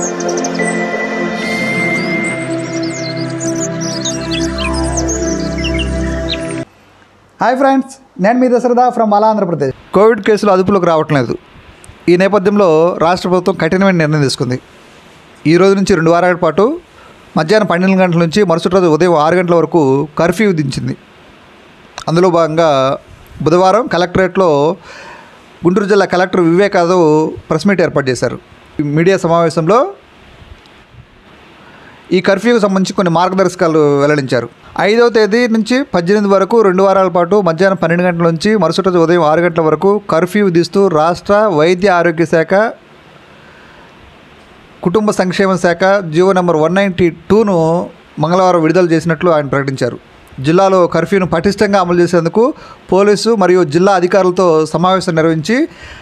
hi friends నేను మీ Dasharatha from అలా Andhra Pradesh Covid కేసులు అదుపులోకి రావట్లేదు ఈ నేపథ్యంలో రాష్ట్ర ప్రభుత్వం కఠినమైన నిర్ణయం తీసుకుంది ఈ రోజు నుంచి రెండు వారాల పాటు మధ్యాహ్నం పన్నెండు గంటల నుంచి మరుసటి రోజు ఉదయం ఆరు గంటల వరకు కర్ఫ్యూ విధించింది అందులో భాగంగా బుధవారం కలెక్టరేట్లో గుంటూరు జిల్లా collector Vivek Yadav press meet ఏర్పాటు చేశారు ఈ మీడియా సమావేశంలో ఈ కర్ఫ్యూకి సంబంధించి కొన్ని మార్గదర్శకాలు వెల్లడించారు ఐదవ తేదీ నుంచి పద్దెనిమిది వరకు రెండు వారాల పాటు మధ్యాహ్నం పన్నెండు గంటల నుంచి మరుసటి రోజు ఉదయం ఆరు గంటల వరకు కర్ఫ్యూ విధిస్తూ రాష్ట్ర వైద్య ఆరోగ్య శాఖ కుటుంబ సంక్షేమ శాఖ జియో నెంబర్ వన్ నైంటీ టూను మంగళవారం విడుదల చేసినట్లు ఆయన ప్రకటించారు జిల్లాలో కర్ఫ్యూను పటిష్టంగా అమలు చేసేందుకు పోలీసు మరియు జిల్లా అధికారులతో సమావేశం నిర్వహించి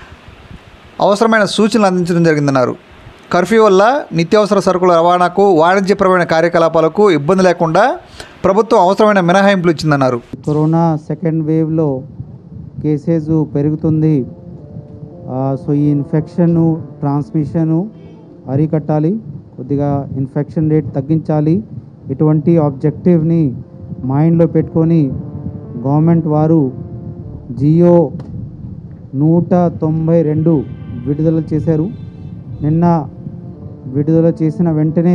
అవసరమైన సూచనలు అందించడం జరిగిందన్నారు కర్ఫ్యూ వల్ల నిత్యావసర సరుకుల రవాణాకు వాణిజ్యపరమైన కార్యకలాపాలకు ఇబ్బంది లేకుండా ప్రభుత్వం అవసరమైన మినహాయింపులు ఇచ్చిందన్నారు కరోనా సెకండ్ వేవ్లో కేసెస్ పెరుగుతుంది ఆ, సో ఈ ఇన్ఫెక్షన్ ట్రాన్స్మిషను అరికట్టాలి కొద్దిగా ఇన్ఫెక్షన్ రేట్ తగ్గించాలి ఇటువంటి ఆబ్జెక్టివ్ని మైండ్లో పెట్టుకొని గవర్నమెంట్ వారు జియో నూట తొంభై రెండు విడుదల చేశారు నిన్న విడుదల చేసిన వెంటనే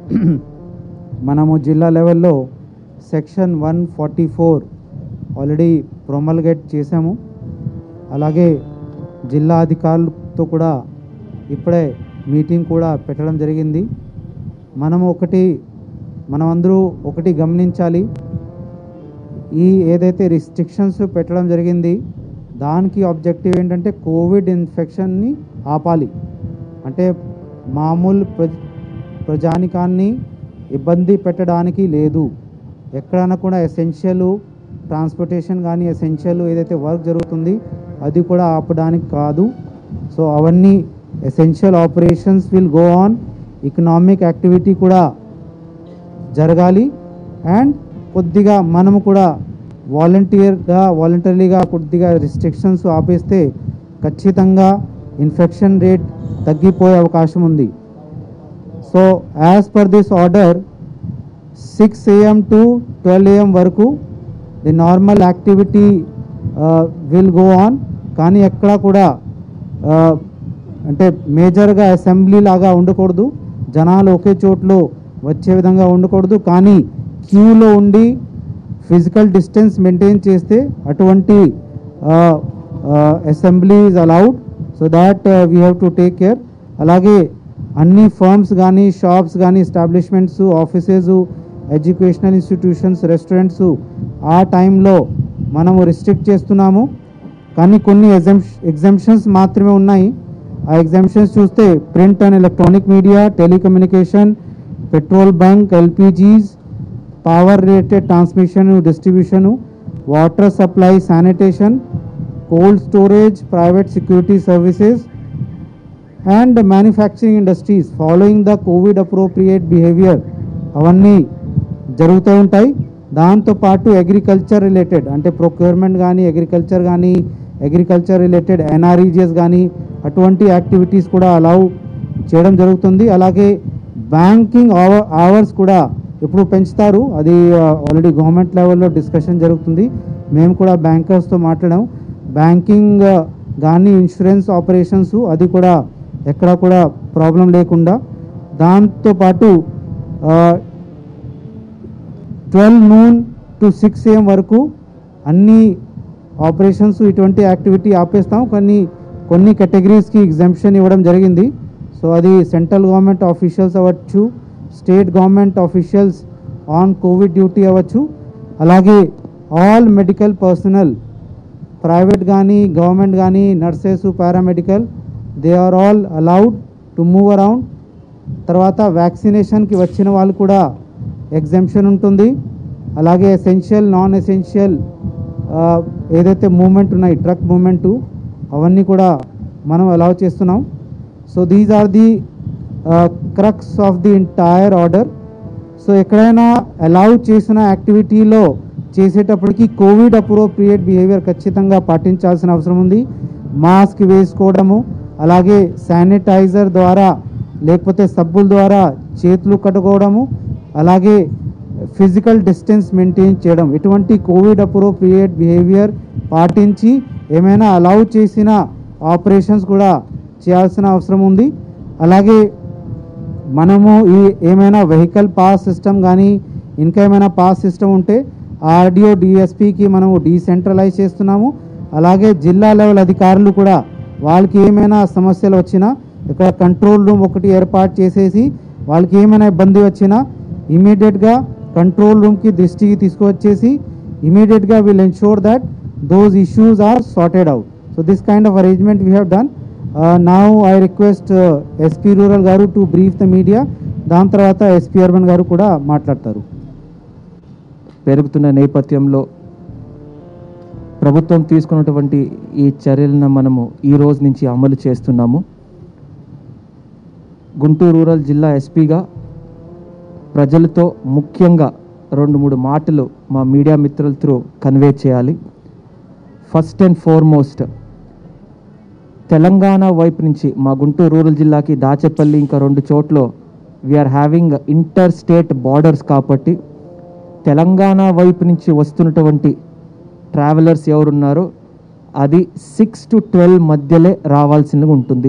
మనము జిల్లా లెవెల్లో section one forty four already promulgate చేశాము అలాగే జిల్లా అధికారులతో కూడా ఇప్పుడే మీటింగ్ కూడా పెట్టడం జరిగింది మనము ఒకటి మనమందరూ ఒకటి గమనించాలి ఈ ఏదైతే రిస్ట్రిక్షన్స్ పెట్టడం జరిగింది దానికి ఆబ్జెక్టివ్ ఏంటంటే కోవిడ్ ఇన్ఫెక్షన్ని ఆపాలి అంటే మామూలు ప్ర ప్రజానికాన్ని ఇబ్బంది పెట్టడానికి లేదు ఎక్కడైనా కూడా ఎసెన్షియల్ ట్రాన్స్పోర్టేషన్ కానీ ఎసెన్షియల్ ఏదైతే వర్క్ జరుగుతుంది అది కూడా ఆపడానికి కాదు సో అవన్నీ essential operations will go on economic activity కూడా జరగాలి అండ్ కొద్దిగా మనము కూడా వాలంటీర్గా వాలంటరీగా కొద్దిగా రిస్ట్రిక్షన్స్ ఆపేస్తే ఖచ్చితంగా ఇన్ఫెక్షన్ రేట్ తగ్గిపోయే అవకాశం ఉంది so as per this order six AM to twelve AM వరకు the normal activity will go on కానీ ఎక్కడ కూడా ఆ, అంటే మేజర్గా అసెంబ్లీ లాగా ఉండకూడదు జనాలు ఒకే చోట్లో వచ్చే విధంగా ఉండకూడదు కానీ క్యూలో ఉండి ఫిజికల్ డిస్టెన్స్ మెయింటైన్ చేస్తే అటువంటి assembly is allowed so that we have to take care అలాగే అన్ని ఫర్మ్స్ కానీ షాప్స్ కానీ establishments offices educational institutions restaurants ఆ టైంలో మనము రిస్ట్రిక్ట్ చేస్తున్నాము కానీ కొన్ని ఎగ్జామ్షన్స్ మాత్రమే ఉన్నాయి ఆ ఎగ్జామ్షన్స్ చూస్తే print and electronic media telecommunication petrol bunk LPGs power related transmission distribution water supply sanitation cold storage private security services and manufacturing industries following the covid appropriate behaviour అవన్నీ జరుగుతూ ఉంటాయి దాంతోపాటు అగ్రికల్చర్ రిలేటెడ్ అంటే procurement కానీ agriculture కానీ agriculture related NREGS కానీ అటువంటి activities కూడా అలౌ చేయడం జరుగుతుంది అలాగే బ్యాంకింగ్ అవర్స్ కూడా ఇప్పుడు పెంచుతారు అది ఆల్రెడీ గవర్నమెంట్ లెవెల్లో డిస్కషన్ జరుగుతుంది మేము కూడా బ్యాంకర్స్తో మాట్లాడాము బ్యాంకింగ్ కానీ ఇన్సూరెన్స్ ఆపరేషన్స్ అది కూడా ఎక్కడ కూడా ప్రాబ్లం లేకుండా దాంతోపాటు twelve noon to six AM వరకు అన్ని ఆపరేషన్స్ ఇటువంటి యాక్టివిటీ ఆపేస్తాం కొన్ని కొన్ని కేటగిరీస్కి ఎగ్జామ్షన్ ఇవ్వడం జరిగింది సో అది సెంట్రల్ గవర్నమెంట్ ఆఫీషియల్స్ అవ్వచ్చు state government officials on covid duty అవ్వచ్చు అలాగే ఆల్ మెడికల్ పర్సనల్ ప్రైవేట్ కానీ గవర్నమెంట్ కానీ nurses paramedical they are all allowed to move around తర్వాత వ్యాక్సినేషన్కి వచ్చిన వాళ్ళు కూడా ఎగ్జామ్షన్ ఉంటుంది అలాగే ఎసెన్షియల్ నాన్ ఎసెన్షియల్ ఏదైతే మూమెంట్ ఉన్నాయి ట్రక్ మూమెంటు అవన్నీ కూడా మనం అలౌ చేస్తున్నాం so these are the crux of the entire order సో ఎక్కడైనా అలౌ చేసిన యాక్టివిటీలో చేసేటప్పటికి కోవిడ్ అప్రోప్రియేట్ బిహేవియర్ ఖచ్చితంగా పాటించాల్సిన అవసరం ఉంది మాస్క్ వేసుకోవడము అలాగే శానిటైజర్ ద్వారా లేకపోతే సబ్బుల ద్వారా చేతులు కట్టుకోవడము అలాగే ఫిజికల్ డిస్టెన్స్ మెయింటైన్ చేయడం ఎటువంటి కోవిడ్ అప్రోప్రియేట్ బిహేవియర్ పాటించి ఏమైనా అలౌ చేసిన ఆపరేషన్స్ కూడా చేయాల్సిన అవసరం ఉంది అలాగే మనము ఈ ఏమైనా వెహికల్ పాస్ సిస్టమ్ కానీ ఇంకా ఏమైనా పాస్ సిస్టమ్ ఉంటే ఆర్డిఓ డిఎస్పికి మనము డీసెంట్రలైజ్ చేస్తున్నాము అలాగే జిల్లా లెవెల్ అధికారులు కూడా వాళ్ళకి ఏమైనా సమస్యలు వచ్చినా ఇక్కడ కంట్రోల్ రూమ్ ఒకటి ఏర్పాటు చేసేసి వాళ్ళకి ఏమైనా ఇబ్బంది వచ్చినా ఇమీడియట్గా కంట్రోల్ రూమ్కి దృష్టికి తీసుకువచ్చేసి ఇమీడియట్గా will ensure that those issues are sorted out so this kind of arrangement we have done now I request SP rural గారు టు బ్రీఫ్ ద మీడియా దాని తర్వాత ఎస్పీ అర్బన్ గారు కూడా మాట్లాడతారు పెరుగుతున్న నేపథ్యంలో ప్రభుత్వం తీసుకున్నటువంటి ఈ చర్యలను మనము ఈ రోజు నుంచి అమలు చేస్తున్నాము గుంటూరు రూరల్ జిల్లా ఎస్పీగా ప్రజలతో ముఖ్యంగా రెండు మూడు మాటలు మా మీడియా మిత్రుల త్రూ కన్వే చేయాలి ఫస్ట్ అండ్ ఫార్మోస్ట్ తెలంగాణ వైపు నుంచి మా గుంటూరు రూరల్ జిల్లాకి దాచేపల్లి ఇంకా రెండు చోట్ల we're having inter state borders కాబట్టి తెలంగాణ వైపు నుంచి వస్తున్నటువంటి ట్రావెలర్స్ ఎవరున్నారో అది సిక్స్ టు ట్వెల్వ్ మధ్యలే రావాల్సింది ఉంటుంది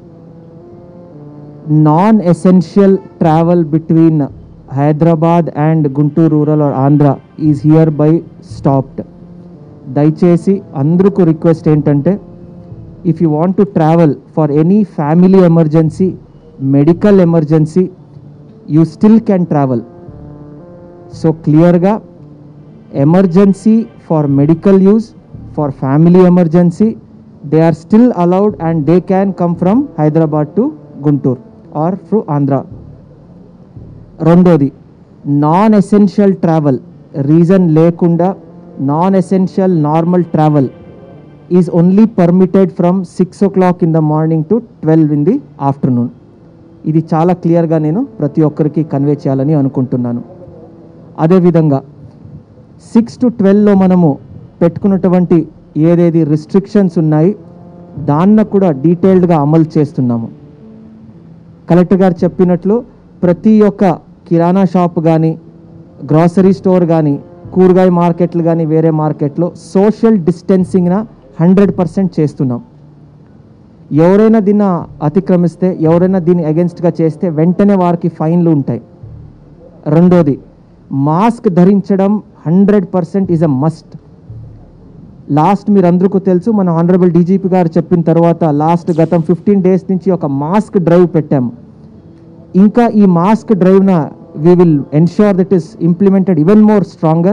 non essential travel between Hyderabad and Guntur rural or Andhra is hereby stopped దయచేసి అందరికీ రిక్వెస్ట్ ఏంటంటే if you want to travel for any family emergency medical emergency you still can travel so క్లియర్గా emergency for medical use for family emergency they are still allowed and they can come from Hyderabad to Guntur or through Andhra రెండోది non essential travel reason లేకుండా non essential normal travel is only permitted from six o'clock in the morning to twelve in the afternoon ఇది చాలా క్లియర్గా నేను ప్రతి ఒక్కరికి convey చేయాలని అనుకుంటున్నాను అదేవిధంగా సిక్స్ టు ట్వెల్వ్లో మనము పెట్టుకున్నటువంటి ఏదేది రిస్ట్రిక్షన్స్ ఉన్నాయి దాన్ని కూడా డీటెయిల్డ్గా అమలు చేస్తున్నాము కలెక్టర్ గారు చెప్పినట్లు ప్రతి ఒక్క కిరాణా షాప్ కానీ గ్రాసరీ స్టోర్ కానీ కూరగాయ మార్కెట్లు కానీ వేరే మార్కెట్లో సోషల్ డిస్టెన్సింగ్న హండ్రెడ్ పర్సెంట్ చేస్తున్నాం ఎవరైనా దీన్ని అతిక్రమిస్తే ఎవరైనా దీన్ని అగెన్స్ట్గా చేస్తే వెంటనే వారికి ఫైన్లు ఉంటాయి రెండోది మాస్క్ ధరించడం hundred percent is a must last మీరు అందరికీ తెలుసు మన ఆనరబుల్ డీజీపీ గారు చెప్పిన తర్వాత లాస్ట్ గతం ఫిఫ్టీన్ డేస్ నుంచి ఒక మాస్క్ డ్రైవ్ పెట్టాము ఇంకా ఈ మాస్క్ డ్రైవ్న we will ensure that is implemented even more stronger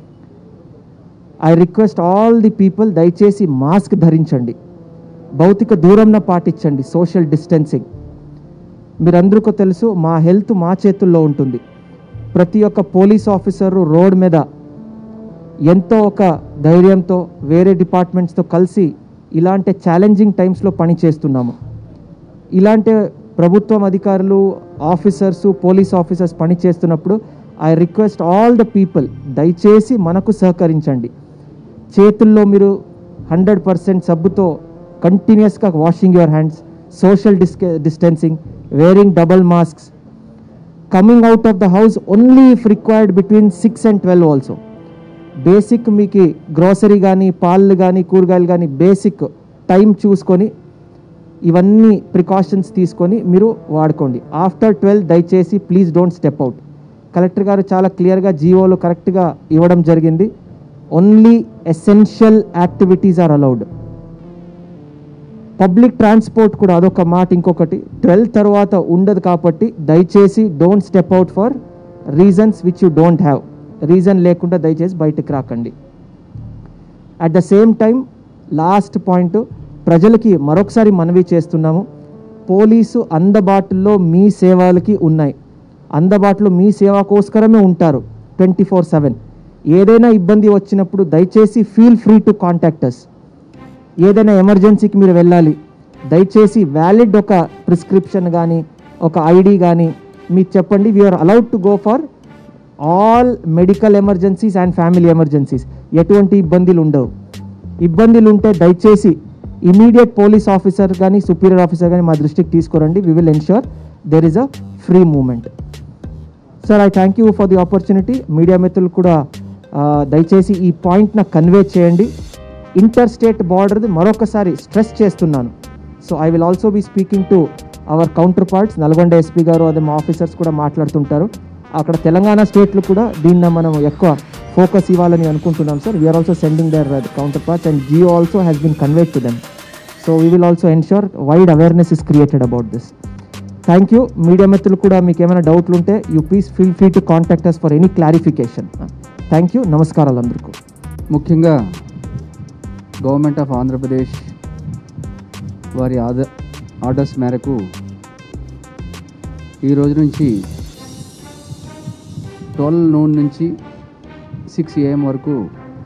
I request all the people దయచేసి మాస్క్ ధరించండి భౌతిక దూరంన పాటించండి సోషల్ డిస్టెన్సింగ్ మీరందరికీ తెలుసు మా హెల్త్ మా చేతుల్లో ఉంటుంది ప్రతి ఒక్క పోలీస్ ఆఫీసరు రోడ్ మీద ఎంతో ఒక ధైర్యంతో వేరే డిపార్ట్మెంట్స్తో కలిసి ఇలాంటి ఛాలెంజింగ్ టైమ్స్లో పని చేస్తున్నాము ఇలాంటి ప్రభుత్వం అధికారులు ఆఫీసర్స్ పోలీస్ ఆఫీసర్స్ పని చేస్తున్నప్పుడు I request all the people దయచేసి మనకు సహకరించండి చేతుల్లో మీరు హండ్రెడ్ పర్సెంట్ సబ్బుతో కంటిన్యూస్గా వాషింగ్ యువర్ హ్యాండ్స్ సోషల్ డిస్క distancing wearing double masks coming out of the house only if required between six and twelve also basic మీకు గ్రోసరీ కానీ పాలు కానీ కూరగాయలు కానీ బేసిక్ టైం చూసుకొని ఇవన్నీ ప్రికాషన్స్ తీసుకొని మీరు వాడుకోండి ఆఫ్టర్ ట్వెల్వ్ దయచేసి please don't step out collector గారు చాలా క్లియర్గా జీవోలు కరెక్ట్గా ఇవ్వడం జరిగింది only essential activities are allowed public transport కూడా అదొక మాట ఇంకొకటి ట్వెల్వ్ తర్వాత ఉండదు కాబట్టి దయచేసి don't step out for reasons which you don't have reason లేకుండా దయచేసి బయటకు రాకండి at the same time last point ప్రజలకి మరొకసారి మనవి చేస్తున్నాము పోలీసు అందుబాటులో మీ సేవలకి ఉన్నాయి అందుబాటులో మీ సేవ కోసరమే ఉంటారు ట్వంటీ ఫోర్ సెవెన్ ఏదైనా ఇబ్బంది వచ్చినప్పుడు దయచేసి ఫీల్ ఫ్రీ టు కాంటాక్టర్స్ ఏదైనా ఎమర్జెన్సీకి మీరు వెళ్ళాలి దయచేసి వ్యాలిడ్ ఒక ప్రిస్క్రిప్షన్ కానీ ఒక ఐడి కానీ మీకు చెప్పండి we're allowed to go for all medical emergencies and family emergencies ఎటువంటి ఇబ్బందులు ఉండవు ఇబ్బందులు ఉంటే దయచేసి ఇమీడియట్ పోలీస్ ఆఫీసర్ కానీ సుపీరియర్ ఆఫీసర్ కానీ మా దృష్టికి తీసుకురండి we will ensure there is a free movement sir I thank you for the opportunity media మిత్రులు కూడా ఆ, దయచేసి ఈ పాయింట్ నాకు కన్వే చేయండి ఇంటర్ స్టేట్ బార్డర్ది మరొకసారి స్ట్రెస్ చేస్తున్నాను so I will also be speaking to our counterparts Nalgonda SP గారు అదే మా ఆఫీసర్స్ కూడా మాట్లాడుతుంటారు అక్కడ తెలంగాణ స్టేట్లు కూడా దీన్ని మనం ఎక్కువ ఫోకస్ ఇవ్వాలని అనుకుంటున్నాం sir we're also sending their counterparts and GO also has been conveyed to them so we will also ensure wide awareness is created about this thank you media మిత్రులు కూడా మీకు ఏమైనా డౌట్లు ఉంటే you please feel free to contact us for any clarification thank you నమస్కారాలు అందరికీ ముఖ్యంగా government of Andhra Pradesh వారి ఆద ఆర్డర్స్ మేరకు ఈ రోజు నుంచి ట్వెల్వ్ నూన్ నుంచి సిక్స్ ఏఎం వరకు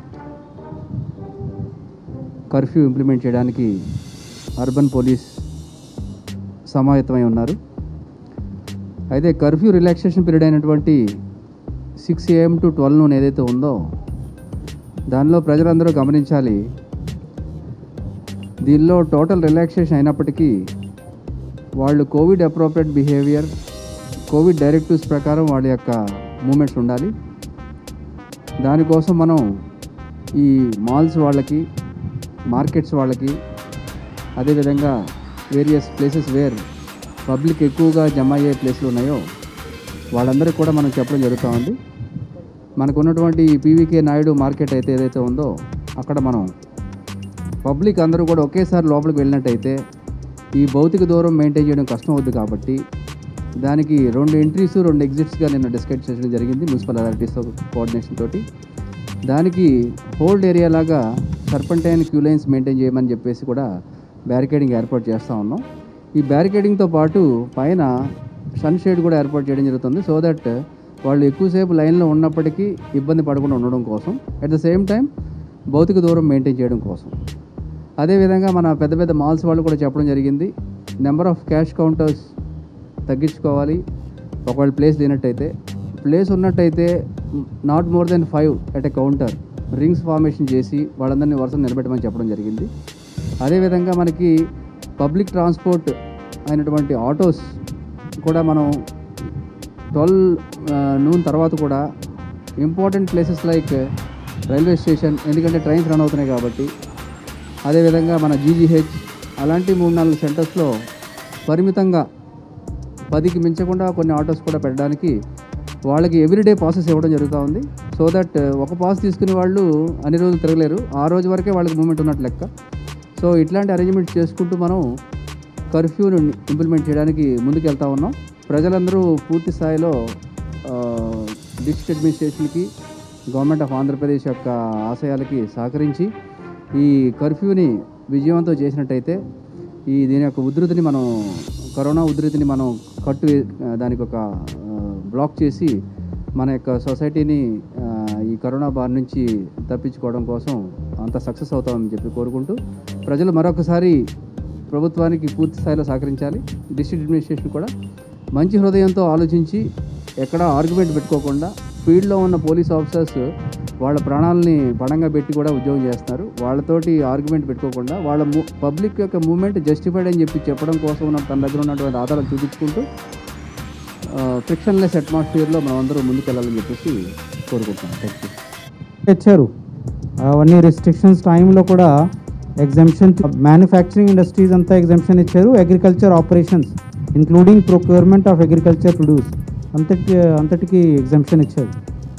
కర్ఫ్యూ ఇంప్లిమెంట్ చేయడానికి అర్బన్ పోలీస్ సమాయత్తమై ఉన్నారు అయితే కర్ఫ్యూ రిలాక్సేషన్ పీరియడ్ అయినటువంటి six AM to twelve noon ఏదైతే ఉందో దానిలో ప్రజలందరూ గమనించాలి దీనిలో టోటల్ రిలాక్సేషన్ అయినప్పటికీ వాళ్ళు Covid appropriate behaviour Covid directives ప్రకారం వాళ్ళ యొక్క మూమెంట్స్ ఉండాలి దానికోసం మనం ఈ మాల్స్ వాళ్ళకి మార్కెట్స్ వాళ్ళకి అదేవిధంగా వేరియస్ ప్లేసెస్ వేర్ పబ్లిక్ ఎక్కువగా జమ అయ్యే ప్లేస్లు ఉన్నాయో వాళ్ళందరికీ కూడా మనం చెప్పడం జరుగుతూ ఉంది మనకు ఉన్నటువంటి ఈ పీవీకే నాయుడు మార్కెట్ అయితే ఏదైతే ఉందో అక్కడ మనం పబ్లిక్ అందరూ కూడా ఒకేసారి లోపలికి వెళ్ళినట్టయితే ఈ భౌతిక దూరం మెయింటైన్ చేయడం కష్టం అవుద్ది కాబట్టి దానికి రెండు ఎంట్రీస్ రెండు ఎగ్జిట్స్గా నిన్న డిస్కస్ చేయడం జరిగింది మున్సిపల్ అథారిటీస్తో కోఆర్డినేషన్ తోటి దానికి హోల్డ్ ఏరియా లాగా సర్పంటైన్ క్యూ లైన్స్ మెయింటైన్ చేయమని చెప్పేసి కూడా బ్యారికేడింగ్ ఏర్పాటు చేస్తూ ఉన్నాం ఈ బ్యారికేడింగ్తో పాటు పైన సన్ షేడ్ కూడా ఏర్పాటు చేయడం జరుగుతుంది సో దట్ వాళ్ళు ఎక్కువసేపు లైన్లో ఉన్నప్పటికీ ఇబ్బంది పడకుండా ఉండడం కోసం అట్ ద సేమ్ టైం భౌతిక దూరం మెయింటైన్ చేయడం కోసం అదేవిధంగా మన పెద్ద పెద్ద మాల్స్ వాళ్ళు కూడా చెప్పడం జరిగింది నెంబర్ ఆఫ్ క్యాష్ కౌంటర్స్ తగ్గించుకోవాలి ఒకవేళ ప్లేస్ లేనట్టయితే ప్లేస్ ఉన్నట్టయితే not more than five at a counter rings formation చేసి వాళ్ళందరినీ వరుస నిలబెట్టమని చెప్పడం జరిగింది అదేవిధంగా మనకి పబ్లిక్ ట్రాన్స్పోర్ట్ అయినటువంటి ఆటోస్ కూడా మనం ట్వెల్వ్ నూన్ తర్వాత కూడా important places like railway station ఎందుకంటే ట్రైన్స్ రన్ అవుతున్నాయి కాబట్టి అదేవిధంగా మన జీజీహెచ్ అలాంటి మూడు నాలుగు సెంటర్స్లో పరిమితంగా పదికి మించకుండా కొన్ని ఆటోస్ కూడా పెట్టడానికి వాళ్ళకి ఎవ్రీడే పాసెస్ ఇవ్వడం జరుగుతూ ఉంది సో దట్ ఒక పాస్ తీసుకునే వాళ్ళు అన్ని రోజులు తిరగలేరు ఆ రోజు వరకే వాళ్ళకి మూమెంట్ ఉన్నట్టు లెక్క సో ఇట్లాంటి అరేంజ్మెంట్స్ చేసుకుంటూ మనం కర్ఫ్యూను ఇంప్లిమెంట్ చేయడానికి ముందుకు వెళ్తా ఉన్నాం ప్రజలందరూ పూర్తి స్థాయిలో డిస్ట్రిక్ట్ అడ్మినిస్ట్రేషన్కి గవర్నమెంట్ ఆఫ్ ఆంధ్రప్రదేశ్ యొక్క ఆశయాలకి సహకరించి ఈ కర్ఫ్యూని విజయవంతం చేసినట్టయితే ఈ దీని యొక్క ఉధృతిని మనం కరోనా ఉధృతిని మనం కట్టు వే- దానికి ఒక ఆ, బ్లాక్ చేసి మన యొక్క సొసైటీని ఆ, ఈ కరోనా బారి నుంచి తప్పించుకోవడం కోసం అంత సక్సెస్ అవుతామని చెప్పి కోరుకుంటూ ప్రజలు మరొకసారి ప్రభుత్వానికి పూర్తి స్థాయిలో సహకరించాలి డిస్ట్రిక్ట్ అడ్మినిస్ట్రేషన్ కూడా మంచి హృదయంతో ఆలోచించి ఎక్కడ ఆర్గ్యుమెంట్ పెట్టుకోకుండా ఫీల్డ్లో ఉన్న పోలీస్ ఆఫీసర్స్ వాళ్ళ ప్రాణాలని పణంగా పెట్టి కూడా ఉద్యోగం చేస్తున్నారు వాళ్ళతోటి ఆర్గ్యుమెంట్ పెట్టుకోకుండా వాళ్ళ పబ్లిక్ యొక్క మూమెంట్ జస్టిఫైడ్ అని చెప్పి చెప్పడం కోసం ఉన్న తన దగ్గర ఉన్నటువంటి ఆధారాలు చూపించుకుంటూ ఫ్రిక్షన్లెస్ అట్మాస్ఫియర్లో మనం అందరూ ముందుకెళ్ళాలని చెప్పేసి కోరుకుంటున్నాం థ్యాంక్ యూ ఇచ్చారు అవన్నీ రిస్ట్రిక్షన్స్ టైంలో కూడా ఎగ్జామ్షన్ మ్యానుఫ్యాక్చరింగ్ ఇండస్ట్రీస్ అంతా ఎగ్జామ్షన్ ఇచ్చారు agriculture operations including procurement of agriculture produce అంతటి అంతటికి ఎగ్జామ్షన్ ఇచ్చారు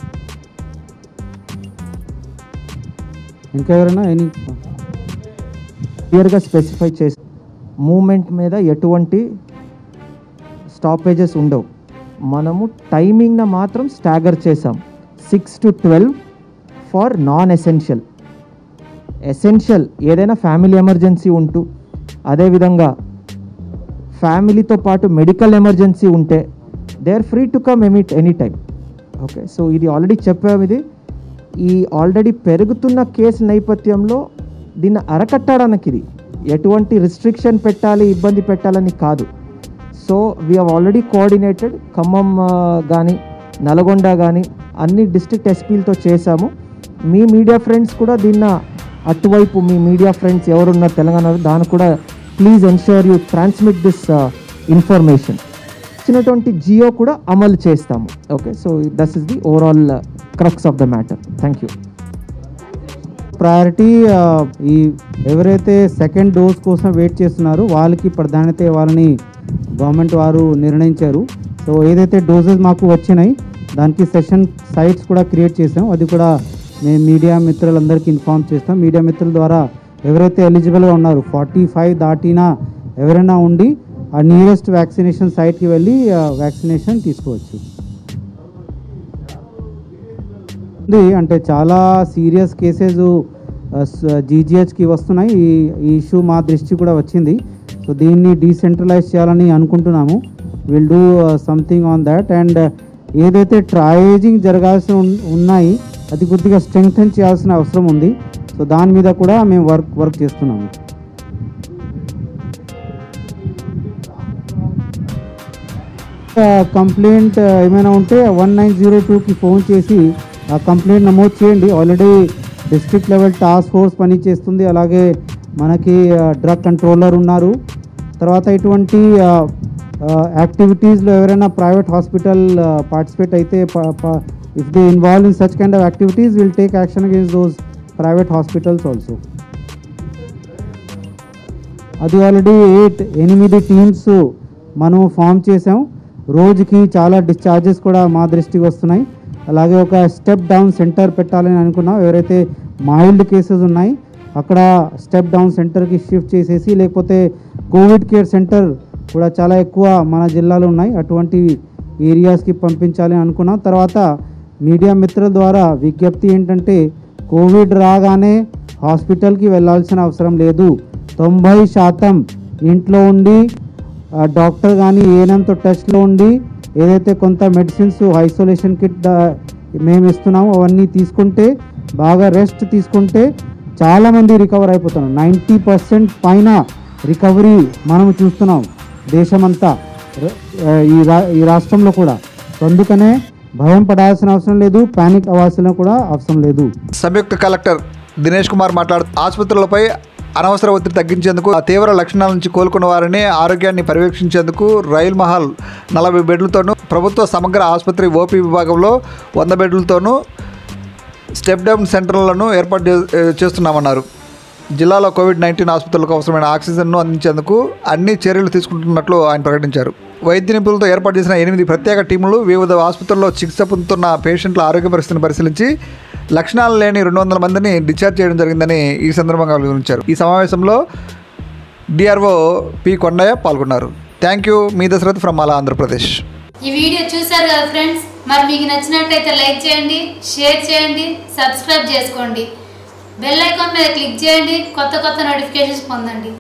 ఇంకా ఎవరైనా ఎనీ క్లియర్గా స్పెసిఫై చేసి మూమెంట్ మీద ఎటువంటి స్టాపేజెస్ ఉండవు మనము టైమింగ్న మాత్రం స్టాగర్ చేసాం six to twelve for non essential essential ఏదైనా ఫ్యామిలీ ఎమర్జెన్సీ ఉంటూ అదేవిధంగా ఫ్యామిలీతో పాటు మెడికల్ ఎమర్జెన్సీ ఉంటే they are free to come any any time okay so ఇది ఆల్రెడీ చెప్పాము ఇది ఈ ఆల్రెడీ పెరుగుతున్న కేసు నేపథ్యంలో దీన్ని అరకట్టడానికి ఇది ఎటువంటి రిస్ట్రిక్షన్ పెట్టాలి ఇబ్బంది పెట్టాలని కాదు so we have already coordinated Khammam కానీ నల్గొండ కానీ అన్ని డిస్ట్రిక్ట్ ఎస్పీలతో చేశాము మీ మీడియా ఫ్రెండ్స్ కూడా దీన్న అటువైపు మీ మీడియా ఫ్రెండ్స్ ఎవరున్నారు తెలంగాణలో దాన్ని కూడా please ensure you transmit this information ఇచ్చినటువంటి జియో కూడా అమలు చేస్తాము okay so thus is the overall crux of the matter thank you priority ఈ ఎవరైతే సెకండ్ డోస్ కోసం వెయిట్ చేస్తున్నారో వాళ్ళకి ప్రాధాన్యత ఇవ్వాలని గవర్నమెంట్ వారు నిర్ణయించారు సో ఏదైతే డోసెస్ మాకు వచ్చినాయి దానికి సెషన్ సైట్స్ కూడా క్రియేట్ చేసాం అది కూడా మేము మీడియా మిత్రులందరికీ ఇన్ఫార్మ్ చేస్తాం మీడియా మిత్రుల ద్వారా ఎవరైతే ఎలిజిబుల్గా ఉన్నారు ఫార్టీ ఫైవ్ దాటినా ఎవరైనా ఉండి ఆ నియరెస్ట్ వ్యాక్సినేషన్ సైట్కి వెళ్ళి వ్యాక్సినేషన్ తీసుకోవచ్చు ఉంది అంటే చాలా సీరియస్ కేసెస్ జీజీహెచ్కి వస్తున్నాయి ఈ ఈ ఇష్యూ మా దృష్టి కూడా వచ్చింది సో దీన్ని డీసెంట్రలైజ్ చేయాలని అనుకుంటున్నాము will do something on that and ఏదైతే ట్రయేజింగ్ జరగాల్సి ఉన్- ఉన్నాయి అది కొద్దిగా స్ట్రెంగ్థెన్ చేయాల్సిన అవసరం ఉంది సో దాని మీద కూడా మేము వర్క్ వర్క్ చేస్తున్నాము కంప్లైంట్ ఏమైనా ఉంటే వన్ నైన్ జీరో టూకి ఫోన్ చేసి ఆ కంప్లైంట్ నమోదు చేయండి already district level task force పని చేస్తుంది అలాగే మనకి డ్రగ్ కంట్రోలర్ ఉన్నారు తర్వాత ఇటువంటి యాక్టివిటీస్లో ఎవరైనా ప్రైవేట్ హాస్పిటల్ పార్టిసిపేట్ అయితే if they involve in such kind of activities will take action against those private hospitals also అది ఆల్రెడీ ఎయిట్ ఎనిమిది టీమ్స్ మనం ఫామ్ చేసాం రోజుకి చాలా డిశ్చార్జెస్ కూడా మా దృష్టికి వస్తున్నాయి అలాగే ఒక స్టెప్ డౌన్ సెంటర్ పెట్టాలని అనుకున్నాం ఎవరైతే మైల్డ్ కేసెస్ ఉన్నాయి అక్కడ స్టెప్ డౌన్ సెంటర్కి షిఫ్ట్ చేసేసి లేకపోతే కోవిడ్ కేర్ సెంటర్ కూడా చాలా ఎక్కువ మన జిల్లాలో ఉన్నాయి అటువంటి ఏరియాస్కి పంపించాలి అని అనుకున్నాం తర్వాత మీడియా మిత్రుల ద్వారా విజ్ఞప్తి ఏంటంటే కోవిడ్ రాగానే హాస్పిటల్కి వెళ్ళాల్సిన అవసరం లేదు తొంభై శాతం ఇంట్లో ఉండి ఆ, డాక్టర్ కానీ ఏనంత టచ్లో ఉండి ఏదైతే కొంత మెడిసిన్స్ ఐసోలేషన్ కిట్ దా- మేము ఇస్తున్నామో అవన్నీ తీసుకుంటే బాగా రెస్ట్ తీసుకుంటే చాలామంది రికవర్ అయిపోతున్నారు నైంటీ పర్సెంట్ పైన రికవరీ మనం చూస్తున్నాం దేశమంతా ర- ఆ, ఈ రా ఈ రాష్ట్రంలో కూడా సో అందుకనే భయం పడాల్సిన అవసరం లేదు పానిక్ అవ్వాల్సిన కూడా అవసరం లేదు సంయుక్త కలెక్టర్ దినేష్ కుమార్ మాట్లాడుతూ ఆసుపత్రులపై అనవసర ఒత్తిడి తగ్గించేందుకు ఆ తీవ్ర లక్షణాల నుంచి కోలుకున్న వారిని ఆరోగ్యాన్ని పర్యవేక్షించేందుకు రైల్ మహల్ నలభై బెడ్లతోనూ ప్రభుత్వ సమగ్ర ఆసుపత్రి ఓపీ విభాగంలో వంద బెడ్లతోనూ స్టెప్ డౌన్ సెంటర్లను ఏర్పాటు చే- చేస్తున్నామన్నారు జిల్లాలో కోవిడ్ నైన్టీన్ ఆసుపత్రులకు అవసరమైన ఆక్సిజన్ను అందించేందుకు అన్ని చర్యలు తీసుకుంటున్నట్లు ఆయన ప్రకటించారు వైద్య నిపుణులతో ఏర్పాటు చేసిన ఎనిమిది ప్రత్యేక టీములు వివిధ ఆసుపత్రుల్లో చికిత్స పొందుతున్న పేషెంట్ల ఆరోగ్య పరిస్థితిని పరిశీలించి లక్షణాలు లేని రెండు వందల మందిని డిశ్చార్జ్ చేయడం జరిగిందని ఈ సందర్భంగా వివరించారు ఈ సమావేశంలో డిఆర్ఓ పి కొండయ్య పాల్గొన్నారు థ్యాంక్ యూ మీ దశరథ్ ఫ్రమ్ అలా ఆంధ్రప్రదేశ్ ఈ వీడియో చూసారు కదా ఫ్రెండ్స్ మరి మీకు నచ్చినట్లయితే లైక్ చేయండి షేర్ చేయండి సబ్స్క్రైబ్ చేసుకోండి బెల్ ఐకాన్ మీద క్లిక్ చేయండి కొత్త కొత్త నోటిఫికేషన్స్ పొందండి